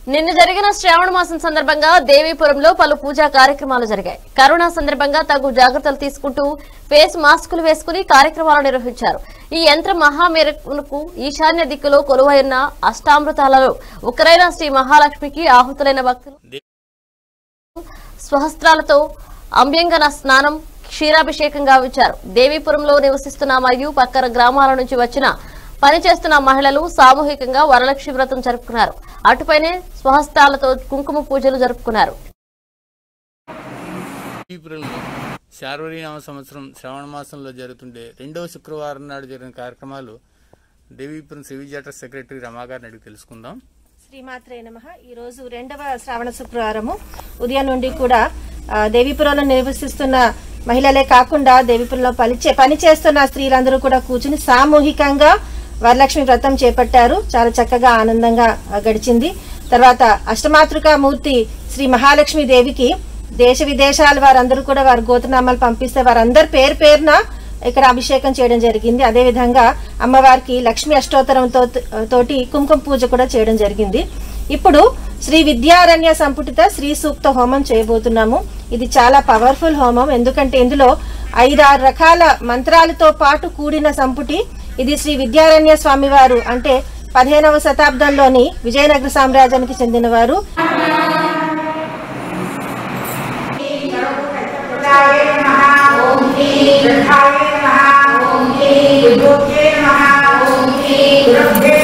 నిన్న జరిగిన శ్రావణ మాసం సందర్భంగా దేవీపురంలో పలు పూజా కార్యక్రమాలు జరిగాయి కరోనా సందర్భంగా తగు జాగ్రత్తలు తీసుకుంటూ ఫేస్ మాస్కులు వేసుకుని కార్యక్రమాలు నిర్వహించారు ఈ యంత్ర మహామేరకు ఈశాన్య దిక్కులో కొలువైన అష్టామృతాలలో ఒకరైన శ్రీ మహాలక్ష్మికి ఆహుతులైన భక్తులు స్వహస్త్రాలతో అంబ్యంగన స్నానం క్షీరాభిషేకం గావించారు దేవీపురంలో నివసిస్తున్న మరియు పక్కన గ్రామాల నుంచి వచ్చిన పనిచేస్తున్న మహిళలు సామూహికంగా వరలక్ష్మి వ్రతం జరుపుకున్నారు అటుపైనే స్వహస్తాలతో కుంకుమ పూజలు జరుపుకున్నారు ఏప్రిల్లో శార్వరీనామ సంవత్సరం శ్రావణ మాసంలో జరుగుతుండే రెండవ శుక్రవారం నాడు జరిగిన కార్యక్రమాలు దేవీపురం సివిల్ జటర్ సెక్రటరీ రమాగారిని అడిగి తెలుసుకుందాం శ్రీమాత్రే నమ ఈరోజు రెండవ శ్రావణ శుక్రవారము ఉదయం నుండి కూడా ఆ, దేవీపురంలో నివసిస్తున్న మహిళలే కాకుండా దేవీపురంలో పనిచే పనిచేస్తున్న స్త్రీలందరూ కూడా కూర్చుని సామూహికంగా వరలక్ష్మి వ్రతం చేపట్టారు చాలా చక్కగా ఆనందంగా ఆ, గడిచింది తర్వాత అష్టమాతృకా మూర్తి శ్రీ మహాలక్ష్మి దేవికి దేశ విదేశాల వారందరూ కూడా వారి గోత్రనామాలు పంపిస్తే వారందరి పేరు పేరున ఇక్కడ అభిషేకం చేయడం జరిగింది అదే విధంగా అమ్మవారికి లక్ష్మి అష్టోత్తరంతో తోటి కుంకుమ పూజ కూడా చేయడం జరిగింది ఇప్పుడు శ్రీ విద్యారణ్య సంపుటిత శ్రీ సూక్త హోమం చేయబోతున్నాము ఇది చాలా పవర్ఫుల్ హోమం ఎందుకంటే ఇందులో ఐదారు రకాల మంత్రాలతో పాటు కూడిన సంపుటి ఇది శ్రీ విద్యారణ్య స్వామివారు అంటే పదిహేనవ శతాబ్దంలోని విజయనగర సామ్రాజ్యానికి చెందినవారు ఓం శ్రీ నమః ఓం శ్రీ విభూతే నమః ఓం శ్రీ గురుభ్యో